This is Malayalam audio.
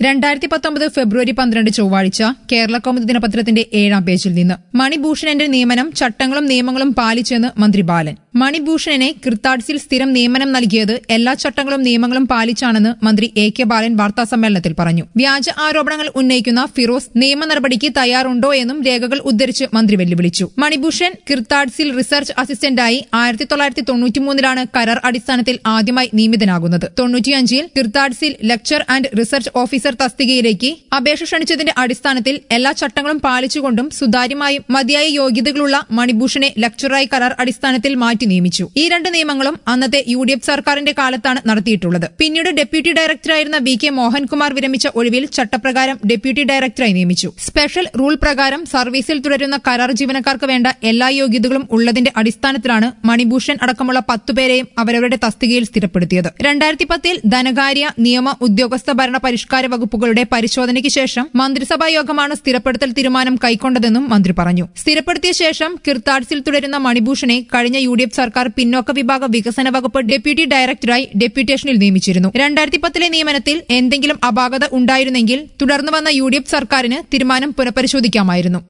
രണ്ടായിരത്തി പത്തൊമ്പത് ഫെബ്രുവരി പന്ത്രണ്ട് ചൊവ്വാഴ്ച കേരള കൗമുദി ദിനപത്രത്തിന്റെ ഏഴാം പേജിൽ നിന്ന് മണിഭൂഷണന്റെ നിയമനം ചട്ടങ്ങളും നിയമങ്ങളും പാലിച്ചെന്ന് മന്ത്രി ബാലൻ മണിഭൂഷണനെ കിർത്താഡ്സിൽ സ്ഥിരം നിയമനം നൽകിയത് എല്ലാ ചട്ടങ്ങളും നിയമങ്ങളും പാലിച്ചാണെന്ന് മന്ത്രി എ കെ ബാലൻ വാർത്താസമ്മേളനത്തിൽ പറഞ്ഞു വ്യാജ ആരോപണങ്ങൾ ഉന്നയിക്കുന്ന ഫിറോസ് നിയമ നടപടിക്ക് തയ്യാറുണ്ടോ എന്നും രേഖകൾ ഉദ്ധരിച്ച് മന്ത്രി വെല്ലുവിളിച്ചു മണിഭൂഷൺ കിർത്താഡ്സിൽ റിസർച്ച് അസിസ്റ്റന്റായി ആയിരത്തി തൊള്ളായിരത്തി തൊണ്ണൂറ്റിമൂന്നിലാണ് കരാർ അടിസ്ഥാനത്തിൽ ആദ്യമായി നിയമിതനാകുന്നത് തൊണ്ണൂറ്റിയഞ്ചിൽ കിർത്താഡ്സിൽ ലെക്ചർ ആൻഡ് റിസർച്ച് ഓഫീസർ തസ്തികയിലേക്ക് അപേക്ഷ ക്ഷണിച്ചതിന്റെ അടിസ്ഥാനത്തിൽ എല്ലാ ചട്ടങ്ങളും പാലിച്ചുകൊണ്ടും സുതാര്യമായും മതിയായ യോഗ്യതകളുള്ള മണിഭൂഷണെ ലെക്ചറായി കരാർ അടിസ്ഥാനത്തിൽ മാറ്റി നിയമിച്ചു ഈ രണ്ട് നിയമങ്ങളും അന്നത്തെ യു ഡി എഫ് സർക്കാരിന്റെ കാലത്താണ് നടത്തിയിട്ടുള്ളത് പിന്നീട് ഡെപ്യൂട്ടി ഡയറക്ടറായിരുന്ന വി കെ മോഹൻകുമാർ വിരമിച്ച ഒഴിവിൽ ചട്ടപ്രകാരം ഡെപ്യൂട്ടി ഡയറക്ടറായി നിയമിച്ചു സ്പെഷ്യൽ റൂൾ പ്രകാരം സർവീസിൽ തുടരുന്ന കരാർ ജീവനക്കാർക്ക് വേണ്ട എല്ലാ യോഗ്യതകളും ഉള്ളതിന്റെ അടിസ്ഥാനത്തിലാണ് മണിഭൂഷൺ അടക്കമുള്ള പത്തുപേരെയും അവരവരുടെ തസ്തികയിൽ സ്ഥിരപ്പെടുത്തിയത് രണ്ടായിരത്തി പത്തിൽ ധനകാര്യ നിയമ ഉദ്യോഗസ്ഥ ഭരണ പരിഷ്കാര വകുപ്പുകളുടെ പരിശോധനയ്ക്ക് ശേഷം മന്ത്രിസഭാ യോഗമാണ് സ്ഥിരപ്പെടുത്തൽ തീരുമാനം കൈക്കൊണ്ടതെന്നും മന്ത്രി പറഞ്ഞു സ്ഥിരപ്പെടുത്തിയ ശേഷം കിർത്താഡ്സിൽ തുടരുന്ന മണിഭൂഷണെ കഴിഞ്ഞ യു ഡി എഫ് സർക്കാർ പിന്നോക്ക വിഭാഗ വികസന വകുപ്പ് ഡെപ്യൂട്ടി ഡയറക്ടറായി ഡെപ്യൂട്ടേഷനിൽ നിയമിച്ചിരുന്നു രണ്ടായിരത്തി പത്തിലെ നിയമനത്തിൽ എന്തെങ്കിലും അപാകത ഉണ്ടായിരുന്നെങ്കിൽ തുടർന്നു വന്ന യു ഡി എഫ് സർക്കാരിന് തീരുമാനം പുനഃപരിശോധിക്കാമായിരുന്നു